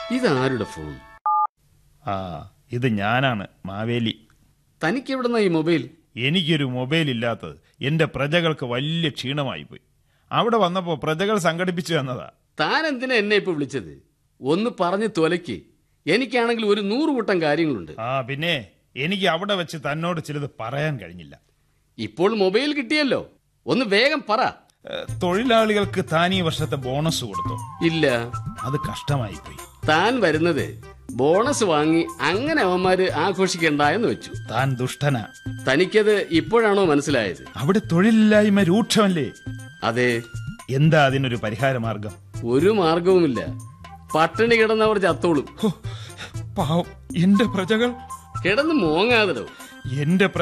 ഇതാരുടെ ഫോൺ ആ ഇത് ഞാനാണ് മാവേലി തനിക്ക് എവിടുന്ന ഈ മൊബൈൽ എനിക്കൊരു മൊബൈൽ ഇല്ലാത്തത് എന്റെ പ്രജകൾക്ക് വലിയ ക്ഷീണമായി പോയി അവിടെ വന്നപ്പോൾ പ്രജകൾ സംഘടിപ്പിച്ചു തന്നതാ താൻ എന്തിനാ എന്നെ ഇപ്പൊ വിളിച്ചത് ഒന്ന് പറഞ്ഞ് തൊലയ്ക്ക് എനിക്കാണെങ്കിൽ ഒരു നൂറ് കൂട്ടം കാര്യങ്ങളുണ്ട് ആ പിന്നെ എനിക്ക് അവിടെ വെച്ച് തന്നോട് ചിലത് പറയാൻ കഴിഞ്ഞില്ല ഇപ്പോൾ മൊബൈൽ കിട്ടിയല്ലോ ഒന്ന് വേഗം പറ ഏ, തൊഴിലാളികൾക്ക് താൻ ഈ വർഷത്തെ ബോണസ് കൊടുത്തോ ഇല്ല അത് കഷ്ടമായി പോയി താൻ വരുന്നത് ബോണസ് വാങ്ങി അങ്ങനെ അവന്മാര് ആഘോഷിക്കണ്ട എന്ന് വെച്ചു താൻ ദുഷ്ടനാ തനിക്കത് ഇപ്പോഴാണോ മനസ്സിലായത് അവിടെ തൊഴിലില്ലായ്മ രൂക്ഷമല്ലേ അതെ എന്താ അതിനൊരു പരിഹാര മാർഗം ഒരു മാർഗവുമില്ല പട്ടിണി കിടന്നവർ ചത്തോളും ഹോ, പാവം എന്റെ പ്രജകൾ കിടന്ന് മോങ്ങാതിടോ എന്റെ